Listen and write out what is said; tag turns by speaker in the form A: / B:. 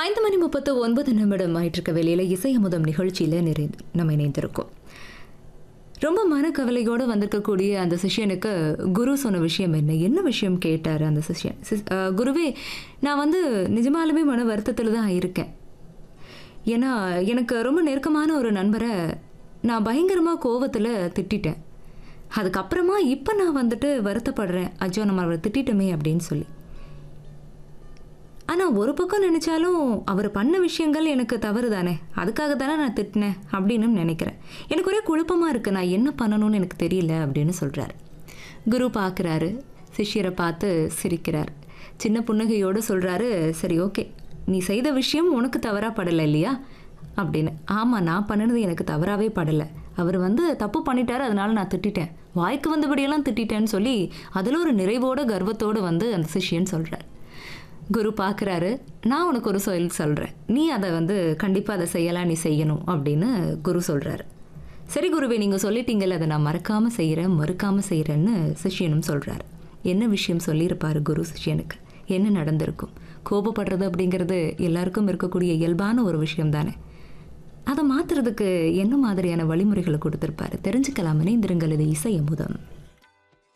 A: ஐந்து மணி முப்பத்து ஒன்பது நிமிடம் ஆயிட்டிருக்க வெளியில் இசை அமுதம் நிகழ்ச்சியில் நிறை நம்ம இணைந்திருக்கோம் ரொம்ப மனக்கவலையோடு வந்திருக்கக்கூடிய அந்த சிஷ்யனுக்கு குரு சொன்ன விஷயம் என்ன என்ன விஷயம் கேட்டார் அந்த சிஷ்யன் சிஸ் அஹ், குருவே நான் வந்து நிஜமாலுமே மன வருத்தத்தில் தான் இருக்கேன் ஏன்னா எனக்கு ரொம்ப நெருக்கமான ஒரு நண்பரை நான் பயங்கரமாக கோவத்தில் திட்டிட்டேன் அதுக்கப்புறமா இப்போ நான் வந்துட்டு வருத்தப்படுறேன் அஜோ நம்ம அவரை திட்டிட்டோமே அப்படின்னு சொல்லி ஆனால் ஒரு பக்கம் நினச்சாலும் அவர் பண்ண விஷயங்கள் எனக்கு தவறு தானே அதுக்காக தானே நான் திட்டினேன் அப்படின்னு நினைக்கிறேன் எனக்கு ஒரே குழப்பமாக இருக்குது நான் என்ன பண்ணணும்னு எனக்கு தெரியல அப்படின்னு சொல்கிறார் குரு பார்க்குறாரு சிஷ்யரை பார்த்து சிரிக்கிறார் சின்ன புன்னகையோடு சொல்கிறாரு சரி ஓகே நீ செய்த விஷயம் உனக்கு தவறாக படலை இல்லையா அப்படின்னு ஆமாம் நான் பண்ணினது எனக்கு தவறாகவே படலை அவர் வந்து தப்பு பண்ணிட்டாரு அதனால நான் திட்டிட்டேன் வாய்க்கு வந்தபடியெல்லாம் திட்டிட்டேன்னு சொல்லி அதில் ஒரு நிறைவோட கர்வத்தோடு வந்து அந்த சிஷ்யன் சொல்கிறார் குரு பார்க்குறாரு நான் உனக்கு ஒரு சொல் சொல்கிறேன் நீ அதை வந்து கண்டிப்பாக அதை செய்யலாம் நீ செய்யணும் அப்படின்னு குரு சொல்கிறாரு சரி குருவே நீங்கள் சொல்லிட்டீங்கல்ல அதை நான் மறக்காமல் செய்கிறேன் மறுக்காமல் செய்கிறேன்னு சிஷ்யனும் சொல்கிறாரு என்ன விஷயம் சொல்லியிருப்பாரு குரு சிஷ்யனுக்கு என்ன நடந்திருக்கும் கோபப்படுறது அப்படிங்கிறது எல்லாருக்கும் இருக்கக்கூடிய இயல்பான ஒரு விஷயம் தானே அதை மாற்றுறதுக்கு என்ன மாதிரியான வழிமுறைகளை கொடுத்துருப்பாரு தெரிஞ்சுக்கலாம் இணைந்திருங்கள் இது இசை அமுதம்